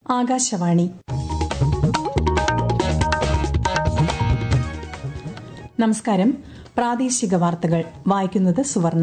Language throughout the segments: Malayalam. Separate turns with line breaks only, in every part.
ആകാശവാണി നമസ്കാരം പ്രാദേശിക വാർത്തകൾ വായിക്കുന്നത് സുവർണ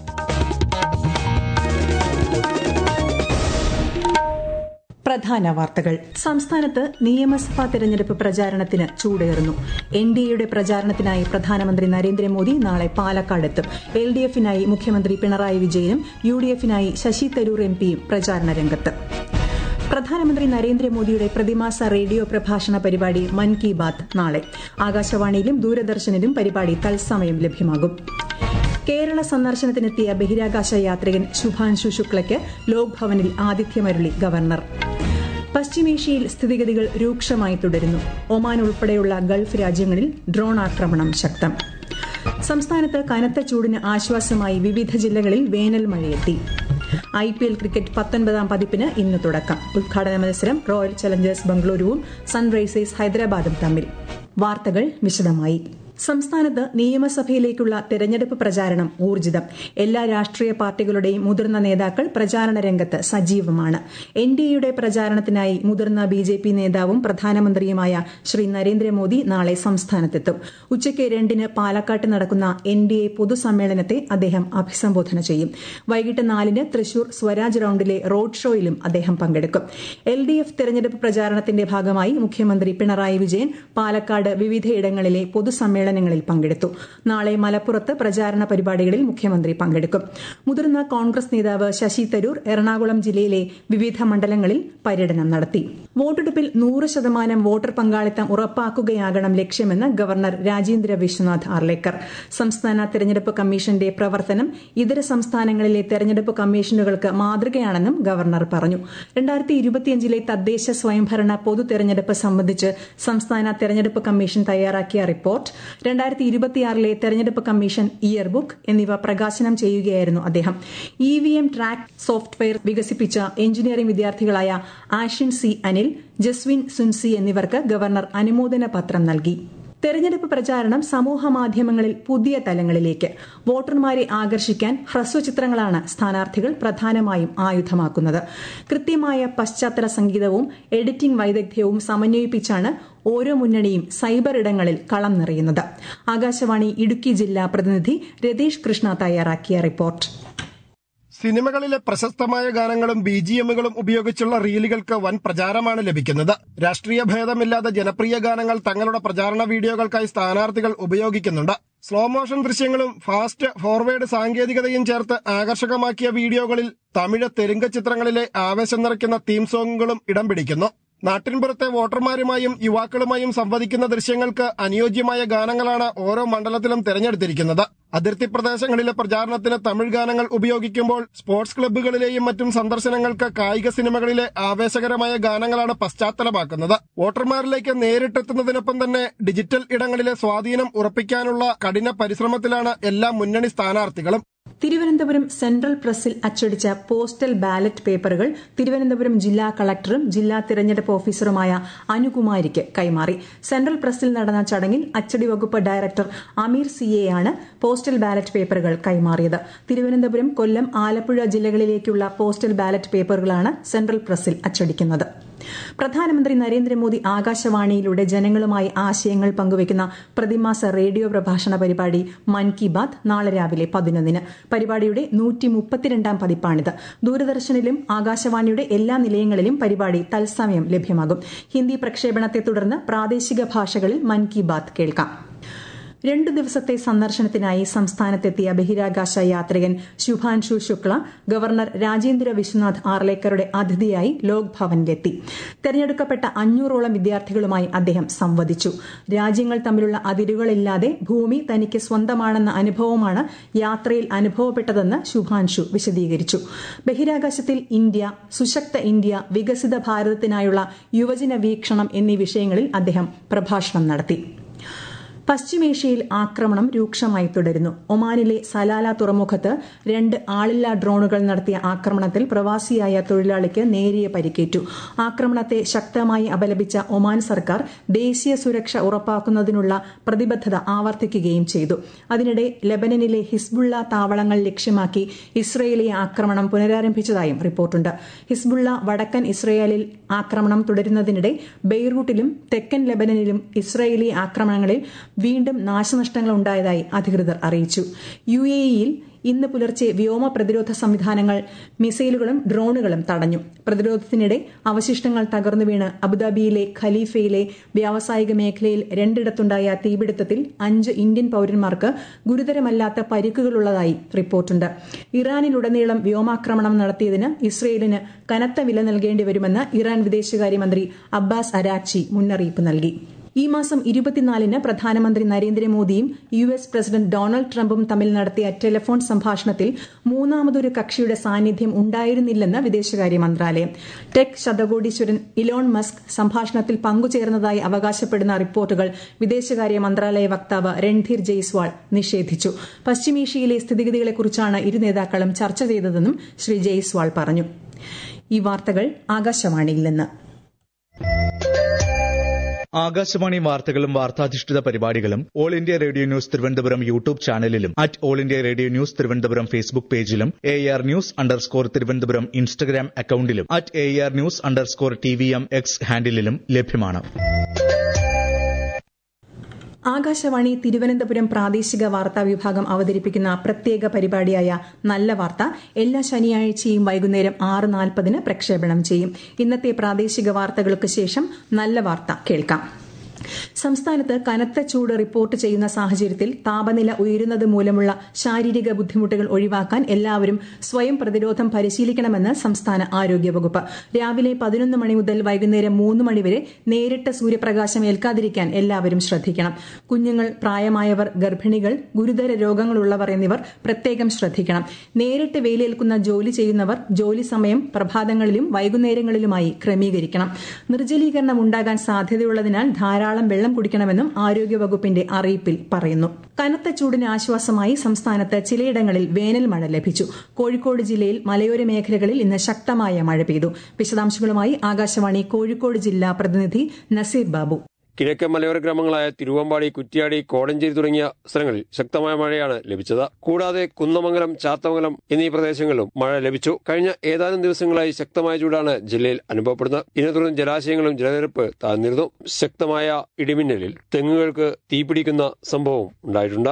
പ്രധാന വാർത്തകൾ സംസ്ഥാനത്ത് നിയമസഭാ തെരഞ്ഞെടുപ്പ് പ്രചാരണത്തിന് ചൂടേറുന്നു എൻ ഡി എയുടെ പ്രചാരണത്തിനായി പ്രധാനമന്ത്രി നരേന്ദ്രമോദി നാളെ പാലക്കാടെത്തും എൽ ഡി എഫിനായി മുഖ്യമന്ത്രി പിണറായി വിജയനും യു ഡി എഫിനായി ശശി തരൂർ എം പിയും പ്രചാരണ രംഗത്ത് പ്രധാനമന്ത്രി നരേന്ദ്രമോദിയുടെ പ്രതിമാസ റേഡിയോ പ്രഭാഷണ പരിപാടി മൻ കി ബാത് നാളെ ആകാശവാണിയിലും ദൂരദർശനിലും പരിപാടി തത്സമയം ലഭ്യമാകും കേരള സന്ദർശനത്തിനെത്തിയ ബഹിരാകാശ യാത്രികൻ ശുഭാൻശു ശുക്ലയ്ക്ക് ലോക് ഭവനിൽ ആതിഥ്യമരുളി ഗവർണർ പശ്ചിമേഷ്യയിൽ സ്ഥിതിഗതികൾ രൂക്ഷമായി തുടരുന്നു ഒമാൻ ഉൾപ്പെടെയുള്ള ഗൾഫ് രാജ്യങ്ങളിൽ ഡ്രോൺ ആക്രമണം ശക്തം സംസ്ഥാനത്ത് കനത്ത ചൂടിന് ആശ്വാസമായി വിവിധ ജില്ലകളിൽ വേനൽ മഴയെത്തി ഐ പി എൽ ക്രിക്കറ്റ് പത്തൊൻപതാം പതിപ്പിന് ഇന്ന് തുടക്കം ഉദ്ഘാടന മത്സരം റോയൽ ചലഞ്ചേഴ്സ് ബംഗളൂരുവും സൺറൈസേഴ്സ് ഹൈദരാബാദും തമ്മിൽ വാർത്തകൾ വിശദമായി സംസ്ഥാനത്ത് നിയമസഭയിലേക്കുള്ള തെരഞ്ഞെടുപ്പ് പ്രചാരണം ഊർജിതം എല്ലാ രാഷ്ട്രീയ പാർട്ടികളുടെയും മുതിർന്ന നേതാക്കൾ പ്രചാരണ രംഗത്ത് സജീവമാണ് എൻ ഡി എയുടെ പ്രചാരണത്തിനായി മുതിർന്ന ബി ജെ പി നേതാവും പ്രധാനമന്ത്രിയുമായ ശ്രീ നരേന്ദ്രമോദി നാളെ സംസ്ഥാനത്തെത്തും ഉച്ചയ്ക്ക് രണ്ടിന് പാലക്കാട്ട് നടക്കുന്ന എൻ ഡി എ പൊതുസമ്മേളനത്തെ അദ്ദേഹം അഭിസംബോധന ചെയ്യും വൈകിട്ട് നാലിന് തൃശൂർ സ്വരാജ് റൌണ്ടിലെ റോഡ് ഷോയിലും അദ്ദേഹം പങ്കെടുക്കും എൽ ഡി എഫ് തെരഞ്ഞെടുപ്പ് പ്രചാരണത്തിന്റെ ഭാഗമായി മുഖ്യമന്ത്രി പിണറായി വിജയൻ പാലക്കാട് വിവിധയിടങ്ങളിലെ പൊതുസമ്മേളനം സമ്മേളനങ്ങളിൽ പങ്കെടുത്തു നാളെ മലപ്പുറത്ത് പ്രചാരണ പരിപാടികളിൽ മുഖ്യമന്ത്രി പങ്കെടുക്കും മുതിർന്ന കോൺഗ്രസ് നേതാവ് ശശി തരൂർ എറണാകുളം ജില്ലയിലെ വിവിധ മണ്ഡലങ്ങളിൽ പര്യടനം നടത്തി വോട്ടെടുപ്പിൽ നൂറ് ശതമാനം വോട്ടർ പങ്കാളിത്തം ഉറപ്പാക്കുകയാകണം ലക്ഷ്യമെന്ന് ഗവർണർ രാജേന്ദ്ര വിശ്വനാഥ് ആർലേക്കർ സംസ്ഥാന തെരഞ്ഞെടുപ്പ് കമ്മീഷന്റെ പ്രവർത്തനം ഇതര സംസ്ഥാനങ്ങളിലെ തെരഞ്ഞെടുപ്പ് കമ്മീഷനുകൾക്ക് മാതൃകയാണെന്നും ഗവർണർ പറഞ്ഞു രണ്ടായിരത്തി ഇരുപത്തിയഞ്ചിലെ തദ്ദേശ സ്വയംഭരണ പൊതു തെരഞ്ഞെടുപ്പ് സംബന്ധിച്ച് സംസ്ഥാന തെരഞ്ഞെടുപ്പ് കമ്മീഷൻ തയ്യാറാക്കിയ റിപ്പോർട്ട് രണ്ടായിരത്തി ഇരുപത്തിയാറിലെ തെരഞ്ഞെടുപ്പ് കമ്മീഷൻ ഇയർ ബുക്ക് എന്നിവ പ്രകാശനം ചെയ്യുകയായിരുന്നു അദ്ദേഹം E V M track software വികസിപ്പിച്ച എഞ്ചിനീയറിംഗ് വിദ്യാർത്ഥികളായ ആഷിൻ സി അനിൽ ജസ്വിൻ സുൻസി എന്നിവർക്ക് ഗവർണർ അനുമോദന പത്രം നൽകി തെരഞ്ഞെടുപ്പ് പ്രചാരണം സമൂഹ മാധ്യമങ്ങളിൽ പുതിയ തലങ്ങളിലേക്ക് വോട്ടർമാരെ ആകർഷിക്കാൻ ഹ്രസ്വചിത്രങ്ങളാണ് സ്ഥാനാർത്ഥികൾ പ്രധാനമായും ആയുധമാക്കുന്നത് കൃത്യമായ പശ്ചാത്തല സംഗീതവും എഡിറ്റിംഗ് വൈദഗ്ധ്യവും സമന്വയിപ്പിച്ചാണ് ഓരോ മുന്നണിയും സൈബർ ഇടങ്ങളിൽ കളം നിറയുന്നത് ആകാശവാണി ഇടുക്കി ജില്ലാ പ്രതിനിധി രതീഷ് കൃഷ്ണ തയ്യാറാക്കിയ റിപ്പോർട്ട്
സിനിമകളിലെ പ്രശസ്തമായ ഗാനങ്ങളും ബി ജി എമ്മുകളും ഉപയോഗിച്ചുള്ള റീലുകൾക്ക് വൻ പ്രചാരമാണ് ലഭിക്കുന്നത് രാഷ്ട്രീയ ഭേദമില്ലാതെ ജനപ്രിയ ഗാനങ്ങൾ തങ്ങളുടെ പ്രചാരണ വീഡിയോകൾക്കായി സ്ഥാനാർത്ഥികൾ ഉപയോഗിക്കുന്നുണ്ട് സ്ലോ മോഷൻ ദൃശ്യങ്ങളും ഫാസ്റ്റ് ഫോർവേഡ് സാങ്കേതികതയും ചേർത്ത് ആകർഷകമാക്കിയ വീഡിയോകളിൽ തമിഴ് തെലുങ്ക് ചിത്രങ്ങളിലെ ആവേശം നിറയ്ക്കുന്ന തീം സോങ്ങുകളും ഇടം പിടിക്കുന്നു നാട്ടിൻപുറത്തെ വോട്ടർമാരുമായും യുവാക്കളുമായും സംവദിക്കുന്ന ദൃശ്യങ്ങൾക്ക് അനുയോജ്യമായ ഗാനങ്ങളാണ് ഓരോ മണ്ഡലത്തിലും തിരഞ്ഞെടുത്തിരിക്കുന്നത് അതിർത്തി പ്രദേശങ്ങളിലെ പ്രചാരണത്തിന് തമിഴ് ഗാനങ്ങൾ ഉപയോഗിക്കുമ്പോൾ സ്പോർട്സ് ക്ലബ്ബുകളിലെയും മറ്റും സന്ദർശനങ്ങൾക്ക് കായിക സിനിമകളിലെ ആവേശകരമായ ഗാനങ്ങളാണ് പശ്ചാത്തലമാക്കുന്നത് വോട്ടർമാരിലേക്ക് നേരിട്ടെത്തുന്നതിനൊപ്പം തന്നെ ഡിജിറ്റൽ ഇടങ്ങളിലെ സ്വാധീനം ഉറപ്പിക്കാനുള്ള കഠിന പരിശ്രമത്തിലാണ് എല്ലാ മുന്നണി സ്ഥാനാർത്ഥികളും
തിരുവനന്തപുരം സെൻട്രൽ പ്രസിൽ അച്ചടിച്ച പോസ്റ്റൽ ബാലറ്റ് പേപ്പറുകൾ തിരുവനന്തപുരം ജില്ലാ കളക്ടറും ജില്ലാ തിരഞ്ഞെടുപ്പ് ഓഫീസറുമായ അനുകുമാരിക്ക് കൈമാറി സെൻട്രൽ പ്രസിൽ നടന്ന ചടങ്ങിൽ അച്ചടി വകുപ്പ് ഡയറക്ടർ അമീർ സിയെയാണ് പോസ്റ്റൽ ബാലറ്റ് പേപ്പറുകൾ കൈമാറിയത് തിരുവനന്തപുരം കൊല്ലം ആലപ്പുഴ ജില്ലകളിലേക്കുള്ള പോസ്റ്റൽ ബാലറ്റ് പേപ്പറുകളാണ് സെൻട്രൽ പ്രസിൽ അച്ചടിക്കുന്നത് പ്രധാനമന്ത്രി നരേന്ദ്രമോദി ആകാശവാണിയിലൂടെ ജനങ്ങളുമായി ആശയങ്ങൾ പങ്കുവയ്ക്കുന്ന പ്രതിമാസ റേഡിയോ പ്രഭാഷണ പരിപാടി മൻ കി ബാത് നാളെ രാവിലെ പതിനൊന്നിന് പരിപാടിയുടെ നൂറ്റി മുപ്പത്തിരണ്ടാം പതിപ്പാണിത് ദൂരദർശനിലും ആകാശവാണിയുടെ എല്ലാ നിലയങ്ങളിലും പരിപാടി തത്സമയം ലഭ്യമാകും ഹിന്ദി പ്രക്ഷേപണത്തെ തുടർന്ന് പ്രാദേശിക ഭാഷകളിൽ മൻ കി ബാത് കേൾക്കാം രണ്ടു ദിവസത്തെ സന്ദർശനത്തിനായി സംസ്ഥാനത്തെത്തിയ ബഹിരാകാശ യാത്രികൻ ശുഭാൻഷു ശുക്ല ഗവർണർ രാജേന്ദ്ര വിശ്വനാഥ് ആർലേക്കറുടെ അതിഥിയായി ലോക് ഭവനിലെത്തി തെരഞ്ഞെടുക്കപ്പെട്ട അഞ്ഞൂറോളം വിദ്യാർത്ഥികളുമായി അദ്ദേഹം സംവദിച്ചു രാജ്യങ്ങൾ തമ്മിലുള്ള അതിരുകളില്ലാതെ ഭൂമി തനിക്ക് സ്വന്തമാണെന്ന അനുഭവമാണ് യാത്രയിൽ അനുഭവപ്പെട്ടതെന്ന് ശുഭാൻഷു വിശദീകരിച്ചു ബഹിരാകാശത്തിൽ ഇന്ത്യ സുശക്ത ഇന്ത്യ വികസിത ഭാരതത്തിനായുള്ള യുവജന വീക്ഷണം എന്നീ വിഷയങ്ങളിൽ അദ്ദേഹം പ്രഭാഷണം നടത്തി പശ്ചിമേഷ്യയിൽ ആക്രമണം രൂക്ഷമായി തുടരുന്നു ഒമാനിലെ സലാല തുറമുഖത്ത് രണ്ട് ആളില്ലാ ഡ്രോണുകൾ നടത്തിയ ആക്രമണത്തിൽ പ്രവാസിയായ തൊഴിലാളിക്ക് നേരിയ പരിക്കേറ്റു ആക്രമണത്തെ ശക്തമായി അപലപിച്ച ഒമാൻ സർക്കാർ ദേശീയ സുരക്ഷ ഉറപ്പാക്കുന്നതിനുള്ള പ്രതിബദ്ധത ആവർത്തിക്കുകയും ചെയ്തു അതിനിടെ ലബനനിലെ ഹിസ്ബുള്ള താവളങ്ങൾ ലക്ഷ്യമാക്കി ഇസ്രയേലി ആക്രമണം പുനരാരംഭിച്ചതായും റിപ്പോർട്ടുണ്ട് ഹിസ്ബുള്ള വടക്കൻ ഇസ്രയേലിൽ ആക്രമണം തുടരുന്നതിനിടെ ബെയ്റൂട്ടിലും തെക്കൻ ലബനനിലും ഇസ്രയേലി ആക്രമണങ്ങളിൽ വീണ്ടും നാശനഷ്ടങ്ങൾ ഉണ്ടായതായി അധികൃതർ അറിയിച്ചു യു എ ഇയിൽ ഇന്ന് പുലർച്ചെ വ്യോമ പ്രതിരോധ സംവിധാനങ്ങൾ മിസൈലുകളും ഡ്രോണുകളും തടഞ്ഞു പ്രതിരോധത്തിനിടെ അവശിഷ്ടങ്ങൾ തകർന്നു വീണ് അബുദാബിയിലെ ഖലീഫയിലെ വ്യാവസായിക മേഖലയിൽ രണ്ടിടത്തുണ്ടായ തീപിടുത്തത്തിൽ അഞ്ച് ഇന്ത്യൻ പൌരന്മാർക്ക് ഗുരുതരമല്ലാത്ത പരിക്കുകളുള്ളതായി റിപ്പോർട്ടുണ്ട് ഇറാനിലുടനീളം വ്യോമാക്രമണം നടത്തിയതിന് ഇസ്രയേലിന് കനത്ത വില നൽകേണ്ടി വരുമെന്ന് ഇറാൻ വിദേശകാര്യമന്ത്രി അബ്ബാസ് അരാക്ചി മുന്നറിയിപ്പ് നൽകി ഈ മാസം ഇരുപത്തിനാലിന് പ്രധാനമന്ത്രി നരേന്ദ്രമോദിയും യു എസ് പ്രസിഡന്റ് ഡൊണാൾഡ് ട്രംപും തമ്മിൽ നടത്തിയ ടെലിഫോൺ സംഭാഷണത്തിൽ മൂന്നാമതൊരു കക്ഷിയുടെ സാന്നിധ്യം ഉണ്ടായിരുന്നില്ലെന്ന് വിദേശകാര്യ മന്ത്രാലയം ടെക് ശതകോടീശ്വരൻ ഇലോൺ മസ്ക് സംഭാഷണത്തിൽ പങ്കുചേർന്നതായി അവകാശപ്പെടുന്ന റിപ്പോർട്ടുകൾ വിദേശകാര്യ മന്ത്രാലയ വക്താവ് രൺധീർ ജയ്സ്വാൾ നിഷേധിച്ചു പശ്ചിമേഷ്യയിലെ സ്ഥിതിഗതികളെക്കുറിച്ചാണ് ഇരു നേതാക്കളും ചർച്ച ചെയ്തതെന്നും ശ്രീ ജയ്സ്വാൾ പറഞ്ഞു ഈ വാർത്തകൾ ആകാശവാണിയിൽ നിന്ന്
ആകാശവാണി വാർത്തകളും വാർത്താധിഷ്ഠിത പരിപാടികളും all India radio news Thiruvananthapuram YouTube ചാനലിലും at all India radio news Thiruvananthapuram Facebook പേജിലും A R news underscore Thiruvananthapuram Instagram അക്കൌണ്ടിലും at A R news underscore T V M X ഹാൻഡിലും ലഭ്യമാണ്
ആകാശവാണി തിരുവനന്തപുരം പ്രാദേശിക വാർത്താ വിഭാഗം അവതരിപ്പിക്കുന്ന പ്രത്യേക പരിപാടിയായ നല്ല വാർത്ത എല്ലാ ശനിയാഴ്ചയും വൈകുന്നേരം ആറ് നാൽപ്പതിന് പ്രക്ഷേപണം ചെയ്യും ഇന്നത്തെ പ്രാദേശിക വാർത്തകൾക്ക് ശേഷം നല്ല വാർത്ത കേൾക്കാം സംസ്ഥാനത്ത് കനത്ത ചൂട് റിപ്പോർട്ട് ചെയ്യുന്ന സാഹചര്യത്തിൽ താപനില ഉയരുന്നത് മൂലമുള്ള ശാരീരിക ബുദ്ധിമുട്ടുകൾ ഒഴിവാക്കാൻ എല്ലാവരും സ്വയം പ്രതിരോധം പരിശീലിക്കണമെന്ന് സംസ്ഥാന ആരോഗ്യവകുപ്പ് രാവിലെ പതിനൊന്ന് മണി മുതൽ വൈകുന്നേരം മൂന്ന് മണിവരെ നേരിട്ട് സൂര്യപ്രകാശം ഏൽക്കാതിരിക്കാൻ എല്ലാവരും ശ്രദ്ധിക്കണം കുഞ്ഞുങ്ങൾ പ്രായമായവർ ഗർഭിണികൾ ഗുരുതര രോഗങ്ങളുള്ളവർ എന്നിവർ പ്രത്യേകം ശ്രദ്ധിക്കണം നേരിട്ട് വെയിലേൽക്കുന്ന ജോലി ചെയ്യുന്നവർ ജോലി സമയം പ്രഭാതങ്ങളിലും വൈകുന്നേരങ്ങളിലുമായി ക്രമീകരിക്കണം നിർജ്ജലീകരണം ഉണ്ടാകാൻ സാധ്യതയുള്ളതിനാൽ ധാരാളം വെള്ളം കുടിക്കണമെന്നും ആരോഗ്യവകുപ്പിന്റെ അറിയിപ്പിൽ പറയുന്നു കനത്ത ചൂടിന് ആശ്വാസമായി സംസ്ഥാനത്ത് ചിലയിടങ്ങളിൽ വേനൽ മഴ ലഭിച്ചു കോഴിക്കോട് ജില്ലയിൽ മലയോര മേഖലകളിൽ ഇന്ന് ശക്തമായ മഴ പെയ്തു വിശദാംശങ്ങളുമായി ആകാശവാണി കോഴിക്കോട് ജില്ലാ പ്രതിനിധി നസീർ ബാബു
കിഴക്കൻ മലയോര ഗ്രാമങ്ങളായ തിരുവമ്പാടി കുറ്റ്യാടി കോടഞ്ചേരി തുടങ്ങിയ സ്ഥലങ്ങളിൽ ശക്തമായ മഴയാണ് ലഭിച്ചത് കൂടാതെ കുന്നമംഗലം ചാത്തമംഗലം എന്നീ പ്രദേശങ്ങളിലും മഴ ലഭിച്ചു കഴിഞ്ഞ ഏതാനും ദിവസങ്ങളായി ശക്തമായ ചൂടാണ് ജില്ലയിൽ അനുഭവപ്പെടുന്നത് ഇതിനെ തുടർന്ന് ജലാശയങ്ങളും ജലനിരപ്പ് താഴ്ന്നിരുന്നു ശക്തമായ ഇടിമിന്നലിൽ തെങ്ങുകൾക്ക് തീപിടിക്കുന്ന സംഭവം ഉണ്ടായിട്ടുണ്ട്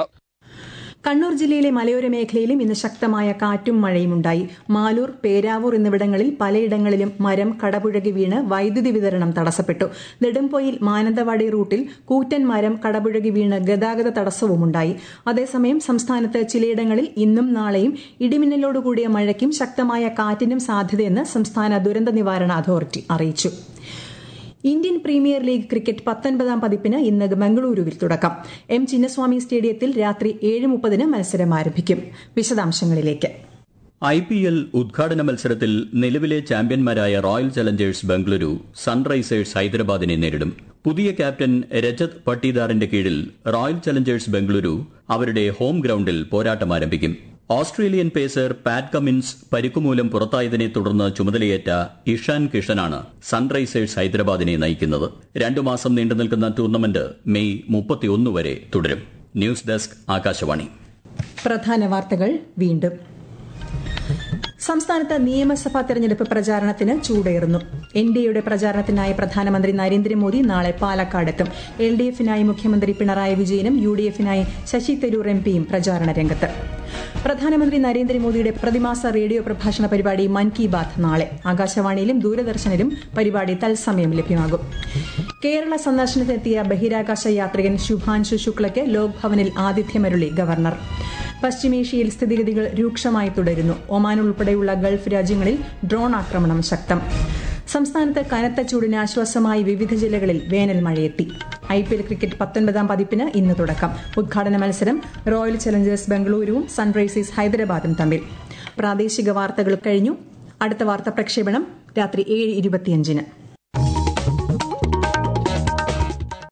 കണ്ണൂർ ജില്ലയിലെ മലയോര മേഖലയിലും ഇന്ന് ശക്തമായ കാറ്റും മഴയും ഉണ്ടായി മാലൂർ പേരാവൂർ എന്നിവിടങ്ങളിൽ പലയിടങ്ങളിലും മരം കടപുഴകി വീണ് വൈദ്യുതി വിതരണം തടസ്സപ്പെട്ടു നെടുംപൊയിൽ മാനന്തവാടി റൂട്ടിൽ കൂറ്റൻ മരം കടപുഴകി വീണ് ഗതാഗത തടസ്സവുമുണ്ടായി അതേസമയം സംസ്ഥാനത്ത് ചിലയിടങ്ങളിൽ ഇന്നും നാളെയും ഇടിമിന്നലോടുകൂടിയ മഴയ്ക്കും ശക്തമായ കാറ്റിനും സാധ്യതയെന്ന് സംസ്ഥാന ദുരന്ത നിവാരണ അതോറിറ്റി അറിയിച്ചു ഇന്ത്യൻ പ്രീമിയർ ലീഗ് ക്രിക്കറ്റ് പത്തൊൻപതാം പതിപ്പിന് ഇന്ന് ബംഗളൂരുവിൽ തുടക്കം എം ചിന്നസ്വാമി സ്റ്റേഡിയത്തിൽ രാത്രി ഏഴ് മുപ്പതിന് മത്സരം ആരംഭിക്കും വിശദാംശങ്ങളിലേക്ക്
ഐ പി എൽ ഉദ്ഘാടന മത്സരത്തിൽ നിലവിലെ ചാമ്പ്യന്മാരായ റോയൽ ചലഞ്ചേഴ്സ് ബംഗളൂരു സൺറൈസേഴ്സ് ഹൈദരാബാദിനെ നേരിടും പുതിയ ക്യാപ്റ്റൻ രജത് പട്ടീദാറിന്റെ കീഴിൽ റോയൽ ചലഞ്ചേഴ്സ് ബംഗളൂരു അവരുടെ ഹോം ഗ്രൌണ്ടിൽ പോരാട്ടം ആരംഭിക്കും ഓസ്ട്രേലിയൻ പേസർ പാറ്റ് കമിൻസ് പരിക്കുമൂലം പുറത്തായതിനെ തുടർന്ന് ചുമതലയേറ്റ ഇഷാൻ കിഷനാണ് സൺറൈസേഴ്സ് ഹൈദരാബാദിനെ നയിക്കുന്നത് രണ്ടു മാസം നീണ്ടുനിൽക്കുന്ന ടൂർണമെന്റ് മെയ് മുപ്പത്തിയൊന്ന് വരെ തുടരും ന്യൂസ് ഡെസ്ക് ആകാശവാണി
പ്രധാന വാർത്തകൾ വീണ്ടും സംസ്ഥാനത്ത് നിയമസഭാ തെരഞ്ഞെടുപ്പ് പ്രചാരണത്തിന് ചൂടേറുന്നു എൻ ഡി എയുടെ പ്രചാരണത്തിനായി പ്രധാനമന്ത്രി നരേന്ദ്രമോദി നാളെ പാലക്കാടെത്തും എൽ ഡി എഫിനായി മുഖ്യമന്ത്രി പിണറായി വിജയനും യു ഡി എഫിനായി ശശി തരൂർ എം പിയും പ്രചാരണ രംഗത്ത് പ്രധാനമന്ത്രി നരേന്ദ്രമോദിയുടെ പ്രതിമാസ റേഡിയോ പ്രഭാഷണ പരിപാടി മൻ കി ബാത്ത് നാളെ ആകാശവാണിയിലും ദൂരദർശനിലും പരിപാടി തത്സമയം ലഭ്യമാകും കേരള സന്ദർശനത്തിനെത്തിയ ബഹിരാകാശ യാത്രികൻ ശുഭാൻശു ശുക്ലയ്ക്ക് ലോക് ഭവനിൽ ആതിഥ്യമരുളി ഗവർണർ പശ്ചിമേഷ്യയിൽ സ്ഥിതിഗതികൾ രൂക്ഷമായി തുടരുന്നു ഒമാൻ ഉൾപ്പെടെയുള്ള ഗൾഫ് രാജ്യങ്ങളിൽ ഡ്രോൺ ആക്രമണം ശക്തം സംസ്ഥാനത്ത് കനത്ത ചൂടിന് ആശ്വാസമായി വിവിധ ജില്ലകളിൽ വേനൽ മഴയെത്തി ഐ പി എൽ ക്രിക്കറ്റ് പത്തൊൻപതാം പതിപ്പിന് ഇന്ന് തുടക്കം ഉദ്ഘാടന മത്സരം റോയൽ ചലഞ്ചേഴ്സ് ബംഗളൂരുവും സൺറൈസേഴ്സ് ഹൈദരാബാദും തമ്മിൽ പ്രാദേശിക വാർത്തകൾ കഴിഞ്ഞു അടുത്ത വാർത്താ പ്രക്ഷേപണം രാത്രി ഏഴ് ഇരുപത്തിയഞ്ചിന്